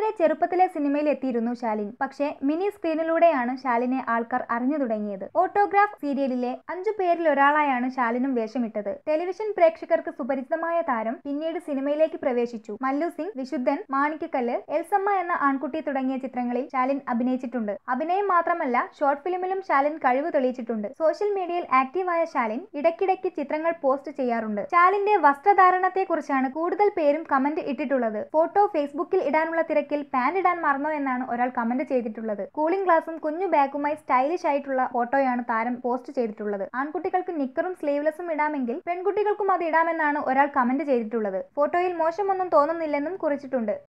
വളരെ ചെറുപ്പത്തിലെ സിനിമയിൽ എത്തിയിരുന്നു ശാലിൻ പക്ഷേ മിനി സ്ക്രീനിലൂടെയാണ് ശാലിനെ ആൾക്കാർ അറിഞ്ഞു തുടങ്ങിയത് ഓട്ടോഗ്രാഫ് സീരിയലിലെ അഞ്ചു പേരിൽ ഒരാളായാണ് ശാലിനും വേഷമിട്ടത് ടെലിവിഷൻ പ്രേക്ഷകർക്ക് സുപരിചിതമായ താരം പിന്നീട് സിനിമയിലേക്ക് പ്രവേശിച്ചു മല്ലു സിംഗ് വിശുദ്ധൻ മാണിക്കക്കല്ല് എൽസമ്മ എന്ന ആൺകുട്ടി തുടങ്ങിയ ചിത്രങ്ങളിൽ ശാലിൻ അഭിനയിച്ചിട്ടുണ്ട് അഭിനയം മാത്രമല്ല ഷോർട്ട് ഫിലിമിലും ശാലിൻ കഴിവ് തെളിയിച്ചിട്ടുണ്ട് സോഷ്യൽ മീഡിയയിൽ ആക്റ്റീവായ ശാലിൻ ഇടയ്ക്കിടയ്ക്ക് ചിത്രങ്ങൾ പോസ്റ്റ് ചെയ്യാറുണ്ട് ശാലിന്റെ വസ്ത്രധാരണത്തെ കുറിച്ചാണ് കൂടുതൽ പേരും കമന്റ് ഇട്ടിട്ടുള്ളത് ഫോട്ടോ ഫേസ്ബുക്കിൽ ഇടാനുള്ള തിരക്കിൽ പാന്റ് ഇടാൻ മറന്നോ എന്നാണ് ഒരാൾ കമന്റ് ചെയ്തിട്ടുള്ളത് കൂളിംഗ് ഗ്ലാസും കുഞ്ഞു ബാഗുമായി സ്റ്റൈലിഷ് ആയിട്ടുള്ള ഫോട്ടോയാണ് താരം പോസ്റ്റ് ചെയ്തിട്ടുള്ളത് ആൺകുട്ടികൾക്ക് നിക്കറും സ്ലീവ്ലെസ്സും ഇടാമെങ്കിൽ പെൺകുട്ടികൾക്കും അത് ഇടാമെന്നാണ് ഒരാൾ കമന്റ് ചെയ്തിട്ടുള്ളത് ഫോട്ടോയിൽ മോശമൊന്നും തോന്നുന്നില്ലെന്നും കുറിച്ചിട്ടുണ്ട്